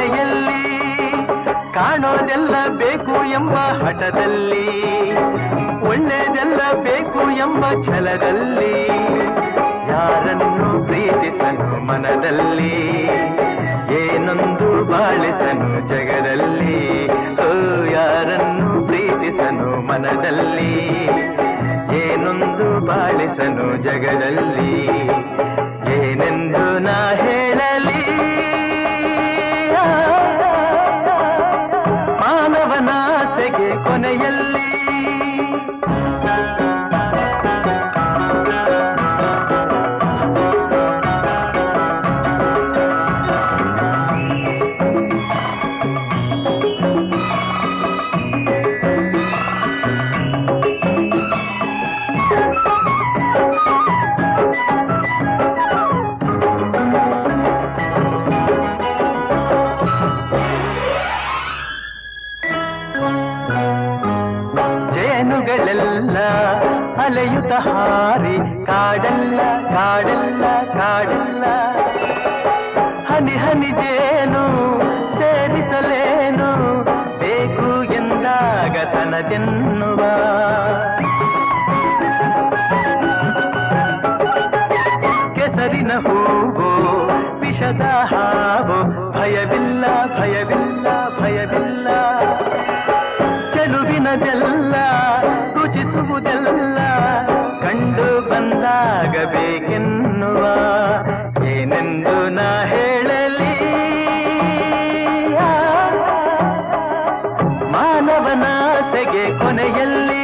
ಕೊನೆಯಲ್ಲಿ ಕಾಣೋದೆಲ್ಲ ಬೇಕು ಎಂಬ ಹಠದಲ್ಲಿ ಒಳ್ಳೆಯದೆಲ್ಲ ಬೇಕು ಎಂಬ ಛಲದಲ್ಲಿ ಯಾರನ್ನು ಪ್ರೀತಿಸನು ಮನದಲ್ಲಿ ಏನೊಂದು ಬಾಳಿಸನು ಜಗದಲ್ಲಿ ಓ ಯಾರನ್ನು ಪ್ರೀತಿಸನು ಮನದಲ್ಲಿ ಏನೊಂದು ಬಾಳಿಸನು ಜಗದಲ್ಲಿ ಏನೆಂದು ನಾ ಹೇಳಲಿ ಮಾನವನಾಸೆಗೆ ಕೊನೆಯಲ್ಲಿ ಜೇನುಗಳೆಲ್ಲ ಅಲೆಯುತ್ತ ಹಾರಿ ಕಾಡಲ್ಲ ಕಾಡಲ್ಲ ಕಾಡಲ್ಲ ಹನಿ ಹನಿ ಜೇನು ಸೇರಿಸಲೇನು ಬೇಕು ಎಂದಾಗ ತನದೆನ್ನುವ ಕೆಸರಿನ ಹೂವು ವಿಷದ ಹಾವು ಭಯವಿಲ್ಲ ಭಯವಿಲ್ಲ ಭಯವಿಲ್ಲ ಚೆಲುವಿನದೆಲ್ಲ ರುಚಿಸುವುದೆಲ್ಲ ಕಂಡು ಬಂದಾಗಬೇಕೆನ್ನುವ ಏನೆಂದು ನಾ ಹೇಳಲಿ ಮಾನವನಾಸೆಗೆ ಕೊನೆಯಲ್ಲಿ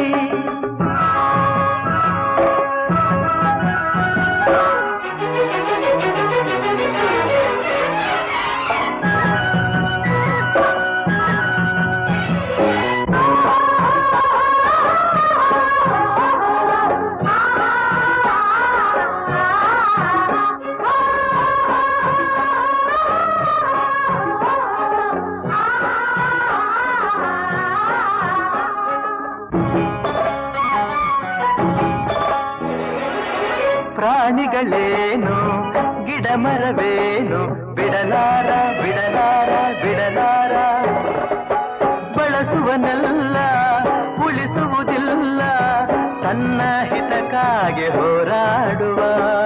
ಪ್ರಾಣಿಗಳೇನು ಗಿಡ ಮರವೇನು ಬಿಡಲಾರ ಬಿಡಲಾರ ಬಿಡಲಾರ ಬಳಸುವನೆಲ್ಲ ಉಳಿಸುವುದಿಲ್ಲ ತನ್ನ ಹಿತಕ್ಕಾಗಿ ಹೋರಾಡುವ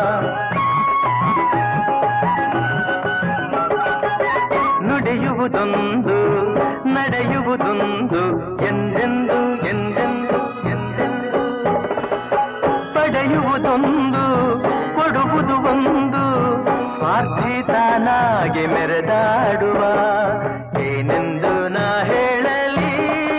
ನುಡಿಯುವುದೊಂದು ನಡೆಯುವುದೊಂದು ಎಂದೆಂದು ಎಂದೆಂದು ಎಂದೆಂದು ಪಡೆಯುವುದೊಂದು ಕೊಡುವುದು ಒಂದು ಸ್ವಾರ್ಥಿ ತಾನಾಗಿ ಮೆರೆದಾಡುವ ಏನೆಂದು ನಾ ಹೇಳಲಿ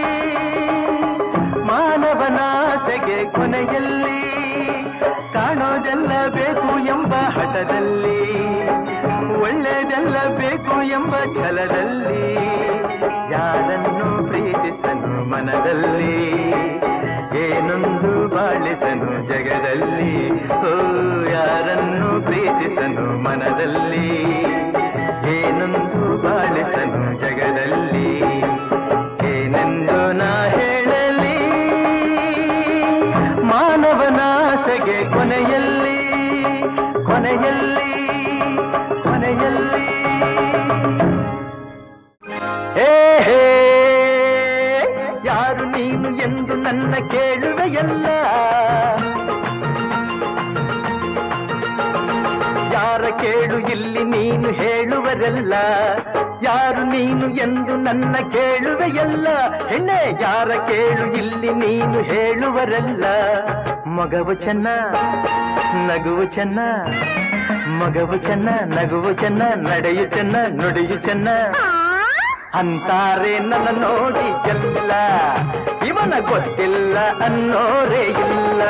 ಮಾನವನಾಸೆಗೆ ಕೊನೆಯಲ್ಲಿ ಕಾಣೋದೆಲ್ಲ ಬೇಕು ಎಂಬ ಹಠದಲ್ಲಿ ಒಳ್ಳೆಯದೆಲ್ಲ ಬೇಕು ಎಂಬ ಛಲದಲ್ಲಿ ಯಾರನ್ನು ಪ್ರೀತಿಸನು ಮನದಲ್ಲಿ ಏನೊಂದು ಬಾಳಿಸನು ಜಗದಲ್ಲಿ ಓ ಯಾರನ್ನು ಪ್ರೀತಿಸನು ಮನದಲ್ಲಿ ಏನೊಂದು ಬಾಳಿಸನು ಜಗದಲ್ಲಿ ಏನೆಂದು ನಾ ಹೇಳಲಿ ಮಾನವನಾಸೆಗೆ ಕೊನೆಯಲ್ಲಿ ಕೊನೆಯಲ್ಲಿ ಕೊನೆಯಲ್ಲಿ ಹೇ ಹೇ ಯಾರು ನೀನು ಎಂದು ನನ್ನ ಕೇಳುವೆಯಲ್ಲ ಯಾರ ಕೇಳು ಇಲ್ಲಿ ನೀನು ಹೇಳುವರಲ್ಲ ಯಾರು ನೀನು ಎಂದು ನನ್ನ ಕೇಳುವೆಯಲ್ಲ ಹೆಣ್ಣೆ ಯಾರ ಕೇಳು ಇಲ್ಲಿ ನೀನು ಹೇಳುವರಲ್ಲ ಮಗವು ಚೆನ್ನ ನಗುವು ಚೆನ್ನ ಮಗವು ಚೆನ್ನ ನಗುವು ಚೆನ್ನ ನಡೆಯು ಚೆನ್ನ ನುಡಿಯು ಚೆನ್ನ ಅಂತಾರೆ ನನ್ನ ನೋಡಿ ಎಲ್ಲ ಇವನ ಗೊತ್ತಿಲ್ಲ ಅನ್ನೋರೇ ಇಲ್ಲ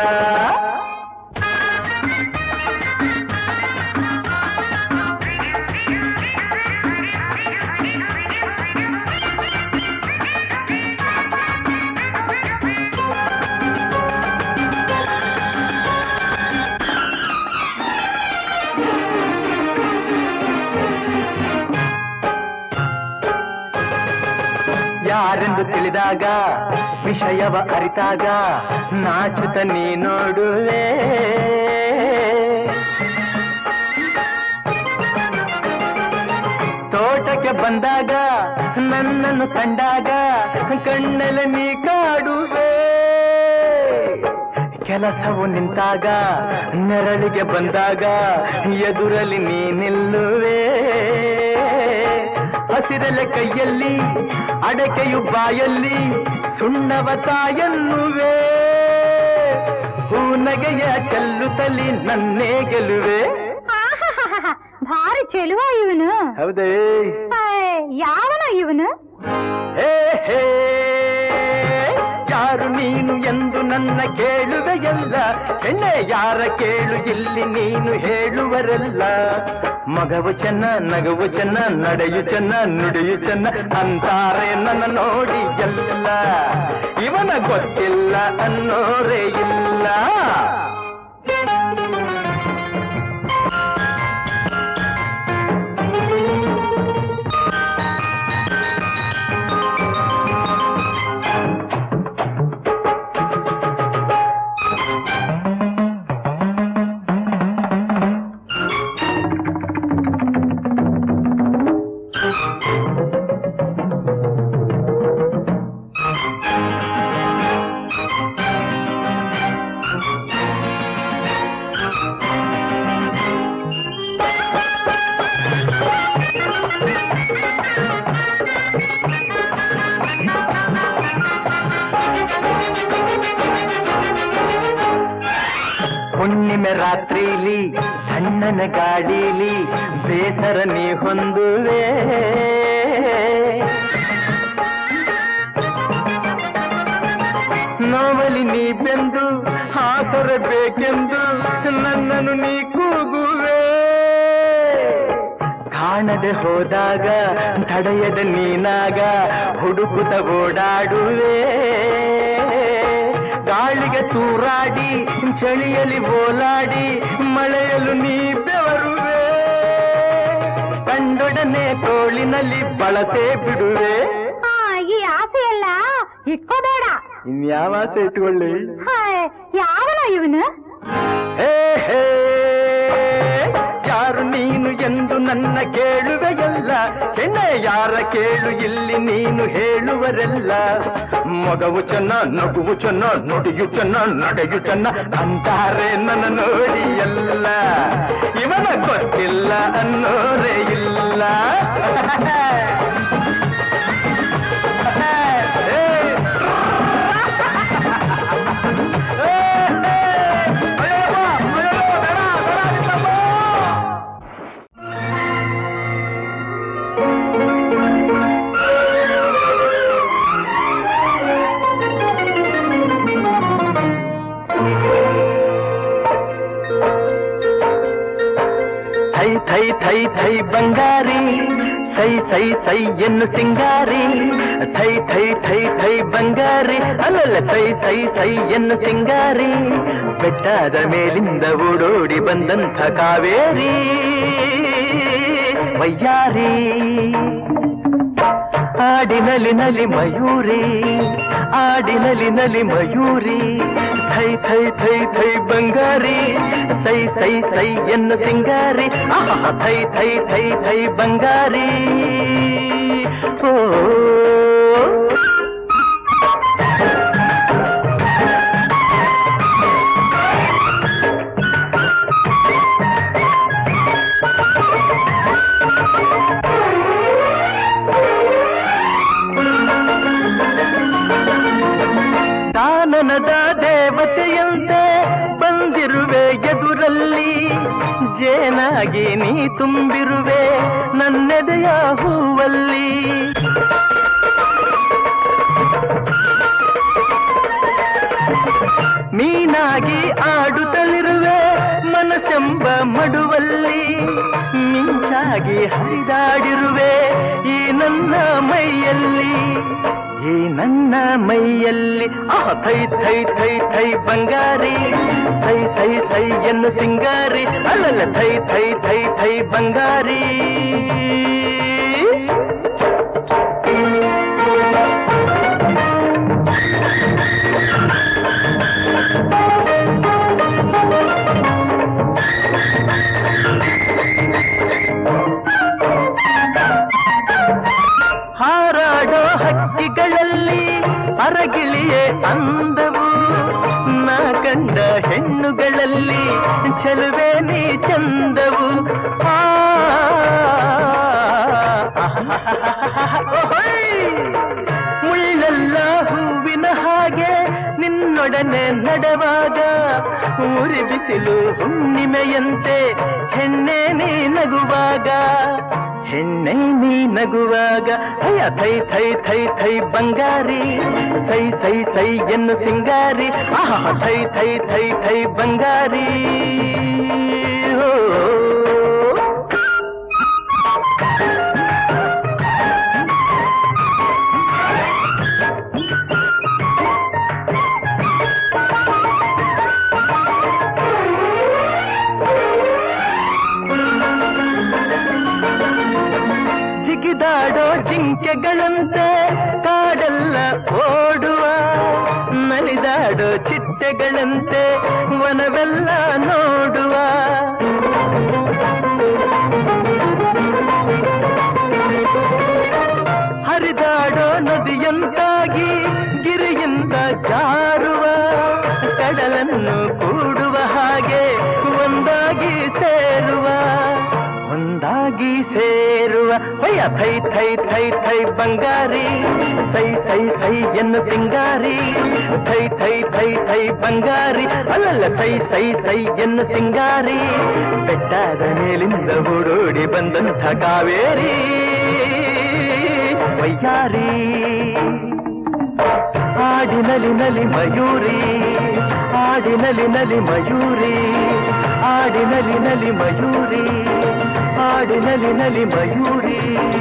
ಯಾರೆಂದು ತಿಳಿದಾಗ ವಿಷಯವ ಅರಿತಾಗ ನಾಚುತ್ತ ನೀ ನೋಡುವೆ ತೋಟಕ್ಕೆ ಬಂದಾಗ ನನ್ನನ್ನು ಕಂಡಾಗ ಕಣ್ಣಲ್ಲಿ ನೀ ಕಾಡುವೆ ಕೆಲಸವು ನಿಂತಾಗ ನೆರಳಿಗೆ ಬಂದಾಗ ಎದುರಲ್ಲಿ ನೀ ನಿಲ್ಲುವೆ ಹಸಿರಲೆ ಕೈಯಲ್ಲಿ ಅಡಕೆಯು ಬಾಯಲ್ಲಿ ಸುಣ್ಣವ ತಾಯನ್ನುವೆ ಹೂನಗೆಯ ಚೆಲ್ಲುತ್ತಲಿ ನನ್ನೇ ಗೆಲುವೆ ಆಹಾಹಾಹಾ, ಭಾರಿ ಚೆಲುವ ಇವನು ಹೌದೇ ಏಯ್, ಯಾವನ ಇವನು ಹೇ ಹೇ ಯಾರು ನೀನು ಎಂದು ನನ್ನ ಕೇಳುವೆಯಲ್ಲ ಹೆಣ್ಣೆ ಯಾರ ಕೇಳು ಇಲ್ಲಿ ನೀನು ಹೇಳುವರಲ್ಲ ಮಗವು ಚೆನ್ನ ನಗವು ಚೆನ್ನ ನಡೆಯು ಚೆನ್ನ ನುಡಿಯು ಚೆನ್ನ ಅಂತಾರೆ ನನ್ನ ನೋಡಿ ಎಲ್ಲ ಇವನ ಗೊತ್ತಿಲ್ಲ ಅನ್ನೋರೇ ಇಲ್ಲ ಹುಣ್ಣಿಮೆ ರಾತ್ರಿಲಿ ಸಣ್ಣನ ಗಾಡೀಲಿ ಬೇಸರ ನೀ ಹೊಂದುವೆ ನೋವಲಿ ನೀ ಬೆಂದು ಹಾಸರ ಬೇಕೆಂದು ನನ್ನನ್ನು ನೀ ಕೂಗುವೆ ಕಾಣದೆ ಹೋದಾಗ ತಡೆಯದ ನೀನಾಗ ಹುಡುಕುತ್ತ ಓಡಾಡುವೆ ಗಾಳಿಗೆ ತೂರಾಡಿ ಚಳಿಯಲ್ಲಿ ಓಲಾಡಿ ಮಳೆಯಲು ನೀ ಬೆವರುವೆ ಕಂಡೊಡನೆ ತೋಳಿನಲ್ಲಿ ಬಳಸೇ ಬಿಡುವೆ ಆ, ಈ ಆಸೆ ಎಲ್ಲ ಇಟ್ಕೋಬೇಡ ಇನ್ಯಾವ ಆಸೆ ಇಟ್ಕೊಳ್ಳಿ ಹಾಯ್, ಯಾವನ ಇವನು ಹೇ ಹೇ ಯಾರು ನೀನು ಎಂದು ನನ್ನ ಕೇಳುವೆಯಲ್ಲ ಹೆಣ್ಣೆ ಯಾರ ಕೇಳು ಇಲ್ಲಿ ನೀನು ಹೇಳುವರೆಲ್ಲ ಮಗವು ಚೆನ್ನ ನಗುವು ಚೆನ್ನ ನುಡಿಯು ಚೆನ್ನ ನಡೆಯು ಚೆನ್ನ ಅಂತಾರೆ ನನ್ನ ನೋಡಿ ಎಲ್ಲ ಇವನ ಗೊತ್ತಿಲ್ಲ ಅನ್ನೋರೇ ಇಲ್ಲ ಥೈ ಥೈ ಥೈ ಥೈ ಬಂಗಾರಿ ಸೈ ಸೈ ಸೈ ಎನ್ನು ಸಿಂಗಾರಿ ಥೈ ಥೈ ಥೈ ಥೈ ಬಂಗಾರಿ ಅಲ್ಲಲ್ಲ ಸೈ ಸೈ ಸೈ ಎನ್ನು ಸಿಂಗಾರಿ ಬೆಟ್ಟದ ಮೇಲಿಂದ ಓಡೋಡಿ ಬಂದಂಥ ಕಾವೇರಿ ವಯ್ಯಾರಿ ಆಡಿನಲಿ ನಲಿ ಮಯೂರಿ ಆಡಿನಲಿ ನಲಿ ಮಯೂರಿ ಥೈ ಥೈ ಥೈ ಥೈ ಬಂಗಾರಿ ಸೈ ಸೈ ಸೈ ಎನ್ನು ಸಿಂಗಾರಿ ಆಹಾ ಥೈ ಥೈ ಥೈ ಥೈ ಬಂಗಾರಿ ಓ ಕಾನನದ ದೇವತೆಯಂತೆ ಬಂದಿರುವೆ ಎದುರಲ್ಲಿ ಜೇನಾಗಿ ನೀ ತುಂಬಿರುವೆ ನನ್ನೆದೆಯ ಹೂವಲ್ಲಿ ಮೀನಾಗಿ ಆಡುತ್ತಲಿರುವೆ ಮನಸ್ಸೆಂಬ ಮಡುವಲ್ಲಿ ಮಿಂಚಾಗಿ ಹರಿದಾಡಿರುವೆ ಈ ನನ್ನ ಮೈಯಲ್ಲಿ ಈ ನನ್ನ ಮೈಯಲ್ಲಿ ಆಹ ಥೈ ಥೈ ಥೈ ಥೈ ಬಂಗಾರಿ ಸೈ ಸೈ ಸೈ ಎನ್ನು ಸಿಂಗಾರಿ ಅಲ್ಲಲ್ಲ ಥೈ ಥೈ ಥೈ ಥೈ ಬಂಗಾರಿ ಹೆಣ್ಣುಗಳಲ್ಲಿ ಚೆಲುವೆ ನೀ ಚಂದವು ಆ, ಓಹೋಯ್! ಮುಳ್ಳೆಲ್ಲ ಹೂವಿನ ಹಾಗೆ ನಿನ್ನೊಡನೆ ನಡೆವಾಗ ಊರಿ ಬಿಸಿಲು ಹುಣ್ಣಿಮೆಯಂತೆ ಹೆಣ್ಣೆ ನೀ ನಗುವಾಗ ಹೆಣ್ಣೆ ನೀ ನಗುವಾಗ ಅಯ್ಯ ಥೈ ಥೈ ಥೈ ಥೈ ಬಂಗಾರಿ ಸೈ ಸೈ ಸೈ ಎನ್ನು ಸಿಂಗಾರಿ ಆಹಾ ಥೈ ಥೈ ಥೈ ಥೈ ಬಂಗಾರಿ ಹೋ ಜಿಗಿದಾಡೋ ಜಿಂಕೆಗಳಂತೆ ಕಾಡೆಲ್ಲ ಓಡುವ ನಲಿದಾಡೋ ಚಿಟ್ಟೆಗಳಂತೆ ವನವೆಲ್ಲ ನೋಡುವ ಹರಿದಾಡೋ ನದಿಯಂತಾಗಿ ಗಿರಿಯಿಂದ ಜಾರುವ ಕಡಲನ್ನು ಕೂಡುವ ಹಾಗೆ ಒಂದಾಗಿ ಸೇರುವ ಒಂದಾಗಿ ಸೇರುವ ಹೊಯ್ಯ ಥೈ ಥೈ ಥೈ ಥೈ ಬಂಗಾರಿ ಸೈ ಸೈ ಸೈ ಎನ್ನು ಸಿಂಗಾರಿ ಥೈ ಥೈ ಥೈ ಥೈ ಬಂಗಾರಿ ಅಲ್ಲಲ್ಲ ಸೈ ಸೈ ಸೈ ಎನ್ನು ಸಿಂಗಾರಿ ಬೆಟ್ಟದ ಮೇಲಿಂದ ಓಡೋಡಿ ಬಂದಂಥ ಕಾವೇರಿ ವಯ್ಯಾರಿ ಆಡಿನಲಿ ನಲಿ ಮಯೂರಿ ಆಡಿನಲಿ ನಲಿ ಮಯೂರಿ ಆಡಿನಲಿ ನಲಿ ಮಯೂರಿ ಆಡಿನಲಿ ನಲಿ ಮಯೂರಿ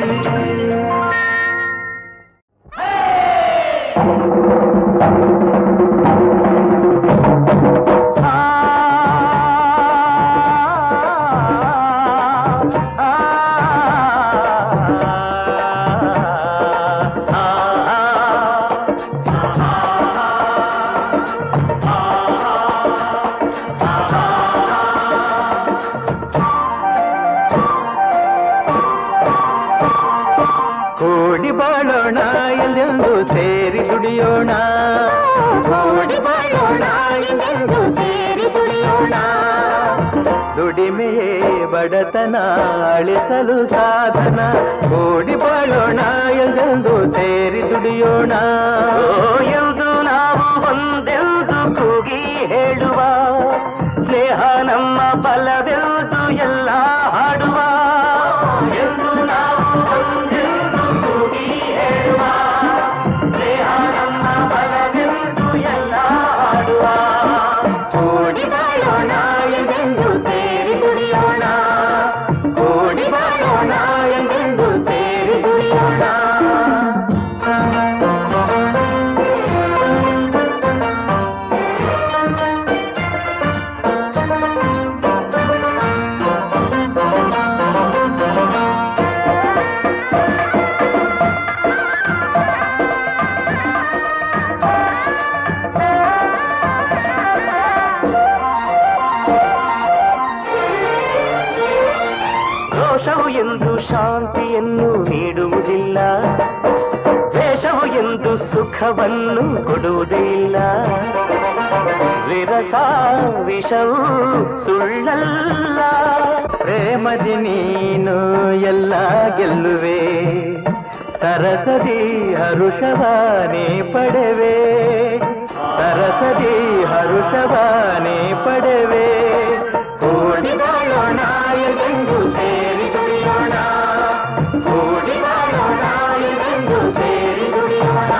ಕೂಡಿ ಬಾಳೋಣ ಎಲ್ಲೆಂದು ಸೇರಿ ದುಡಿಯೋಣ ಕೂಡಿ ಬಾಳೋಣ ಎಂದೆಂದು ಸೇರಿ ದುಡಿಯೋಣ ದುಡಿಮೆಯೇ ಬಡತನ ಅಳಿಸಲು ಸಾಧನ ಕೂಡಿ ಬಾಳೋಣ ಎಲ್ಲೆಂದು ಸೇರಿ ದುಡಿಯೋಣ ಎಂದು ನಾವು ಒಂದೆಂದು ಕೂಗಿ ಹೇಳುವ ಸ್ನೇಹ ನಮ್ಮ ಬಲವೆಂದು ಎಲ್ಲ ಹಾಡುವ ಎಂದು ನಾವು ಒಂದೆಂದು ಕೂಗಿ ಹೇಳುವ ಸ್ನೇಹ ನಮ್ಮ ಬಲವೆಂದು ಎಲ್ಲ ಹಾಡುವ ಕೂಡಿ ಬಾಳೋಣ ಎಂದೆಂದು ಸೇರಿ ದುಡಿಯೋಣ ಕೂಡಿ ಬಾಳೋಣ ಎಂದೆಂದು ಸೇರಿ ದುಡಿಯೋಣ ರೋಷವು ಎಂದು ಶಾಂತಿಯನ್ನು ನೀಡುವುದಿಲ್ಲ ದ್ವೇಷವು ಎಂದು ಸುಖವನ್ನು ಕೊಡುವುದೇ ಇಲ್ಲ ವಿರಸ ವಿಷವು ಸುಳ್ಳಲ್ಲ ಪ್ರೇಮದಿ ನೀನು ಎಲ್ಲ ಗೆಲ್ಲುವೆ ಸರಸದಿ ಹರುಷವಾನೇ ಪಡೆವೆ ಸರಸದಿ ಹರುಷವಾನೇ ಪಡೆವೆ ಕೂಡಿ ಬಾಳೋಣ ಎಂದು ಸೇರಿ ದುಡಿಯೋಣ ಕೂಡಿ ಬಾಳೋಣ ಎಂದು ಸೇರಿ ದುಡಿಯೋಣ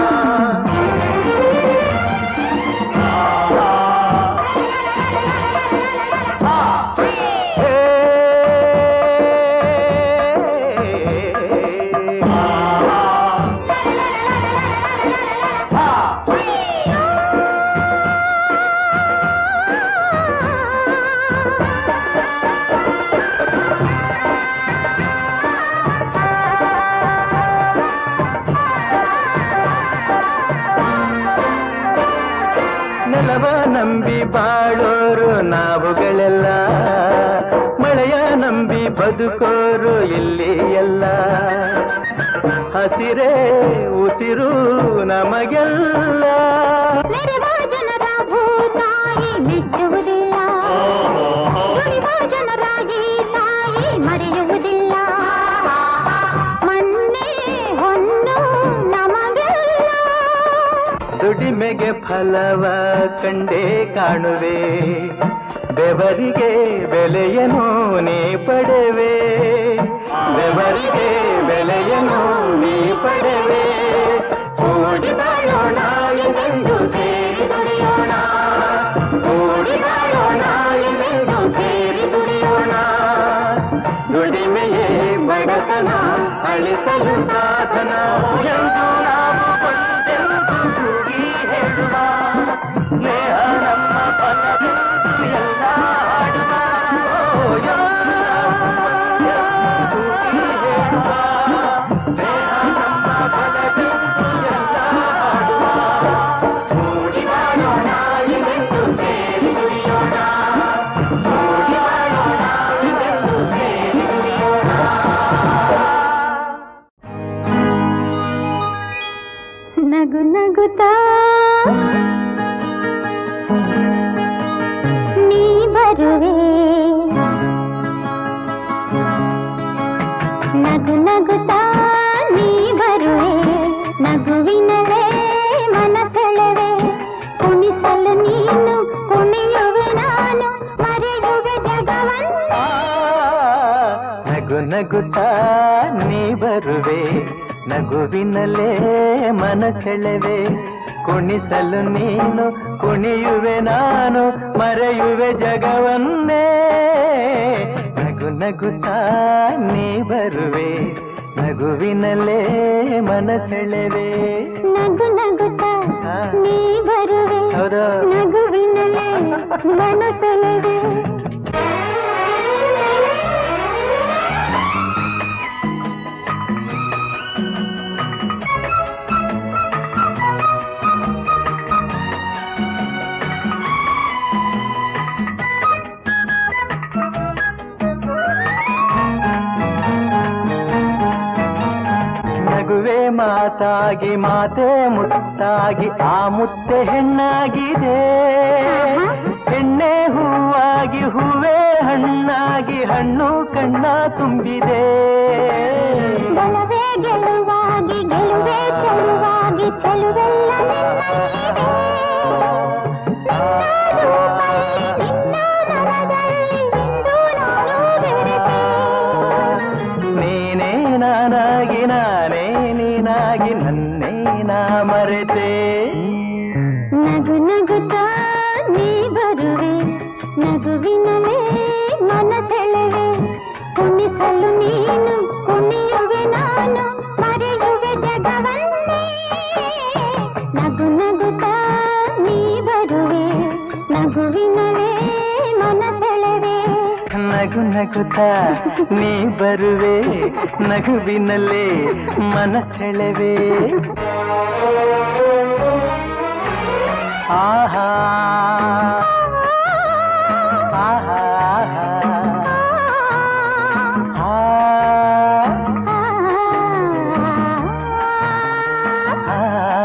ನೆಲವ ನಂಬಿ ಬಾಳೋರು ನಾವುಗಳೆಲ್ಲ ಮಳೆಯ ನಂಬಿ ಬದುಕೋರು ಇಲ್ಲಿ ಎಲ್ಲ ಹಸಿರೇ ಉಸಿರು ನಮಗೆಲ್ಲ ಮೆರೆವ ಜನರ ಭೂತಾಯಿ ಮೆಚ್ಚ ಫಲವ ಕಂಡೇ ಕಾಣುವೆ ಬೆವರಿಗೆ ಬೆಲೆಯನು ನೀ ಪಡೆವೆ ಬೆವರಿಗೆ ಬೆಲೆಯನು ನೀ ಪಡೆವೆ ಕೂಡಿ ಬಾಳೋಣ ಎಂದೆಂದು ಸೇರಿ ದುಡಿಯೋಣ ಕೂಡಿ ಬಾಳೋಣ ಎಂದೆಂದು ಸೇರಿ ದುಡಿಯೋಣ ದುಡಿಮೆಯೇ ಬಡತನ ಅಳಿಸಲು ಸಾಧನ ಎಂದು ನಾವು ಒಂದೆಂದು ಕೂಗಿ ಹೇಳುವ ಸ್ನೇಹ ನಮ್ಮ ಫಲವೆಂದು ಎಲ್ಲ ಹಾಡುವ ಓ, ಎಂದು ನಾವು ಒಂದೆಂದು ಕೂಗಿ ಹೇಳುವ ಸ್ನೇಹ ನಮ್ಮ ಫಲವೆಂದು ಎಲ್ಲ ಹಾಡುವ ಕೂಡಿ ಬಾಳೋಣ ಎಂದೆಂದು ಸೇರಿ ದುಡಿಯೋಣ ಕೂಡಿ ಬಾಳೋಣ ಎಂದೆಂದು ಸೇರಿ ದುಡಿಯೋಣ ನಗು ನಗುತ್ತಾ ನೀ ಬರುವೆ ನಗು ನಗುತ್ತಾ ನೀ ಬರುವೆ ನಗುವಿನಲೇ ಮನಸೆಳೆವೆ ಕುಣಿಸಲು ನೀನು ಕುಣಿಯುವೆ ನಾನು ಮರೆಯುವೆ ಜಗವನ್ನು ನಗು ನಗುತ್ತಾ ನೀ ಬರುವೆ ನಗುವಿನಲ್ಲೇ ಮನಸೆಳೆವೆ ಕುಣಿಸಲು ನೀನು ಕುಣಿಯುವೆ ನಾನು ಮರೆಯುವೆ ಜಗವನ್ನೇ ನಗು ನಗುತ್ತಾ ನೀ ಬರುವೆ ನಗುವಿನಲ್ಲೇ ಮನಸೆಳೆವೆ ನಗು ನಗುತ್ತಾ ಹಾ. ನೀ ಬರುವೆ ಹೌದಾ? ನಗುವಿನಲೇ ಮನಸೆಳೆವೆ ನಗುವೆ ಮಾತಾಗಿ ಮಾತೆ ಮುತ್ತಾಗಿ ಆ ಮುತ್ತೆ ಹೆಣ್ಣಾಗಿದೆ ಹೆಣ್ಣೆ ಹೂವಾಗಿ ಹೂವೇ ಹಣ್ಣಾಗಿ ಹಣ್ಣು ಕಣ್ಣ ತುಂಬಿದೆ ಬಲವೇ ಗೆಲುವಾಗಿ ಗೆಲುವೆ ಚೆಲುವಾಗಿ ಚೆಲುವೆಲ್ಲ ನಿನ್ನಲ್ಲಿದೆ. ನಿನ್ನ ರೂಪಲ್ಲಿ, ನಿನ್ನ ಮನದಲ್ಲಿ ಇಂದು ನಾನು ಬೆರೆತೆ. ನೀನೇ ನಾನಾಗಿ ನಾನೇ ನೀನಾಗಿ ನನ್ನೇ ನಾ ಮರೆತೆ ನಗು ನಗುತ್ತಾ ನೀ ಬರುವೆ ನಗುವಿನಲೇ ಮನಸೆಳೆವೆ ಕುಣಿಸಲು ನೀನು ಕುಣಿಯುವೆ ನಾನು ಮರೆಯುವೆ ಜಗವನ್ನೇ ನಗು ನಗುತ್ತಾ ನೀ ಬರುವೆ ನಗುವಿನಲೇ ಮನಸೆಳೆವೆ ನಗು ನಗುತ್ತಾ ನೀ ಬರುವೆ ನಗುವಿನಲ್ಲೇ ಮನಸೆಳೆವೆ ಆಹಾ ಆಹಾ ಆ, ಆ.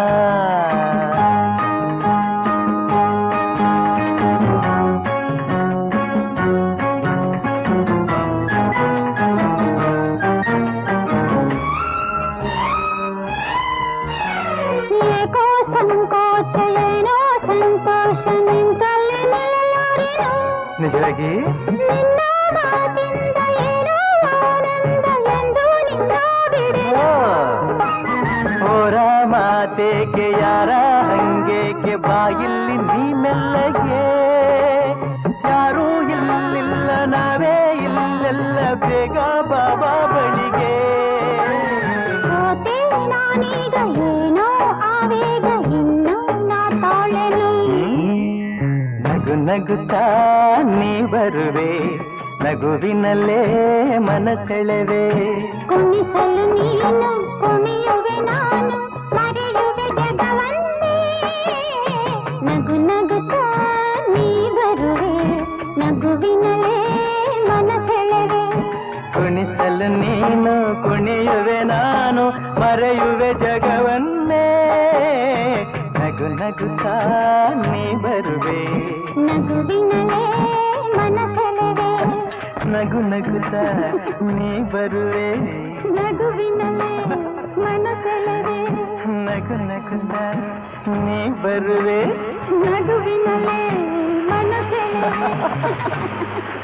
ಏಕೋ ಸಂಕೋಚ ಏನೋ ಸಂತೋಷ ನಿಂತಲ್ಲಿ ನಿಲ್ಲಲಾರೆನು ನಿಜವಾಗಿ ನಿನ್ನ ಮಾತಿಂದ ಏನೋ ಆನಂದ ಎಂದು ನಿನ್ನ ಬಿಡೆನು ಹೋರ ಮಾತೇಕೆ ಯಾರ ಹಂಗೇಕೆ ಬಾಯಿಲ್ಲಿ ನೀ ಮೆಲ್ಲಗೆ ಯಾರೂ ಇಲ್ಲಿಲ್ಲ ನಾವೇ ಇಲ್ಲೆಲ್ಲ ಬೇಗ ಬಾಬಾ ಬಳಿಗೆ ಸೋತೆ ನಾನೀಗ ಏನೋ ಆವೇಗ ಇನ್ನು ನಾ ತಾಳೆನು ನಗು ನಗುತ್ತಾ ನೀ ಬರುವೆ ನಗುವಿನಲ್ಲೇ ಮನಸೆಳೆವೆ ಕುಣಿಸಲು ನೀನು ಕುಣಿಯುವೆ ನಾನು ಮರೆಯುವೆ ಜಗವನ್ನೇ ನಗು ನಗುತ್ತಾ ನೀ ಬರುವೆ ನಗುವಿನಲೇ ಮನಸೆಳೆವೆ ಕುಣಿಸಲು ನೀನು ಕುಣಿಯುವೆ ನಾನು ಮರೆಯುವೆ ಜಗವನ್ನೇ ನಗು ನಗುತ್ತಾ ನೀ ಬರುವೆ ನಗುವಿನಲೇ ಮನಸೆಳೆವೆ ನಗು ನಗುತ್ತಾ ನೀ ಬರುವೆ ನಗುವಿನಲೇ ಮನಸೆಳೆವೆ ನಗು ನಗುತ್ತಾ ನೀ ಬರುವೆ ನಗುವಿನಲ್ಲೇ ಮನಸೆಳೆವೆ